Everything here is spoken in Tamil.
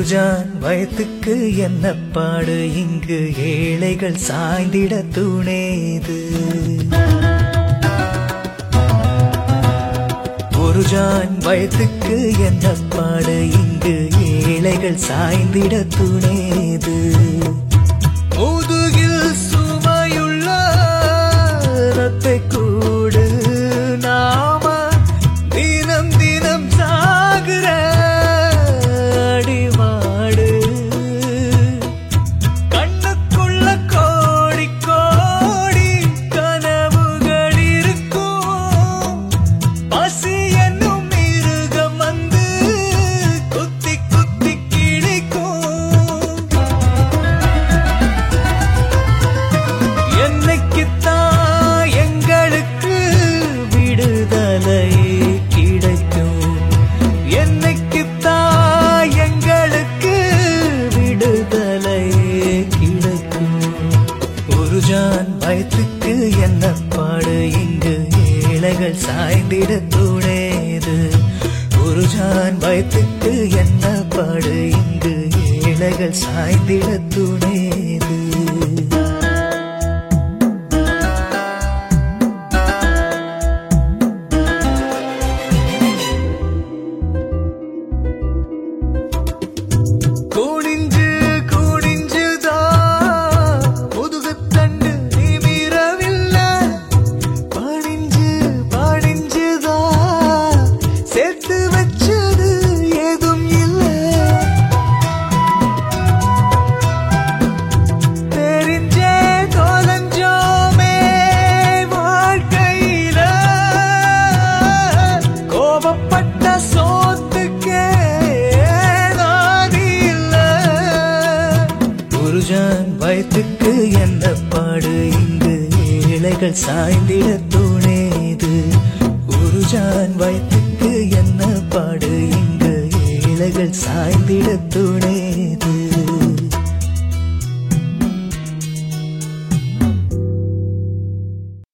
ஜான் வயத்துக்கு என்ன பாடு இங்கு ஏழைகள் சாய்ந்திட துணேது ஒரு ஜான் வயத்துக்கு என்ன பாடு இங்கு ஏழைகள் சாய்ந்திட துணேது முதுகில் சுமையுள்ள ரத்தை கூடு நாம தினம் தினம் சாகுற அடிமாடு கண்ணுக்குள்ள கோடி கோடி கனவுகள் இருக்கும் பசி என்னும் மிருகம் வந்து குத்தி குத்தி கிழிக்கும் என்னைக்குத்தான் எங்களுக்கு விடுதலை கிடைக்கும் என்னைக்குத்தான் எங்களுக்கு விடுதலை கிடைக்கும் ஒரு ஜான் வயத்துக்கு என்ன பாடு இங்கு ஏழைகள் சாய்ந்திட துணேது ஒரு ஜான் வயத்துக்கு என்ன பாடு இங்கு ஏழைகள் சாய்ந்திட துணேது குனிஞ்சு குனிஞ்சுதான் முதுகுத்தண்டு நிமிரவில்லை பணிஞ்சு பணிஞ்சுதான் சேர்த்து வச்சது ஏதும் இல்லை தெரிஞ்சே தொலைஞ்சோமே வாழ்க்கையில கோபப்பட்ட சோத்துக்கே நாதி இல்ல ஒரு ஜான் வயத்துக்கு என்ன பாடு இங்கு ஏழைகள் சாய்ந்திட துணேது ஒரு ஜான் வயத்துக்கு என்ன பாடு இங்கு ஏழைகள் சாய்ந்திட துணேது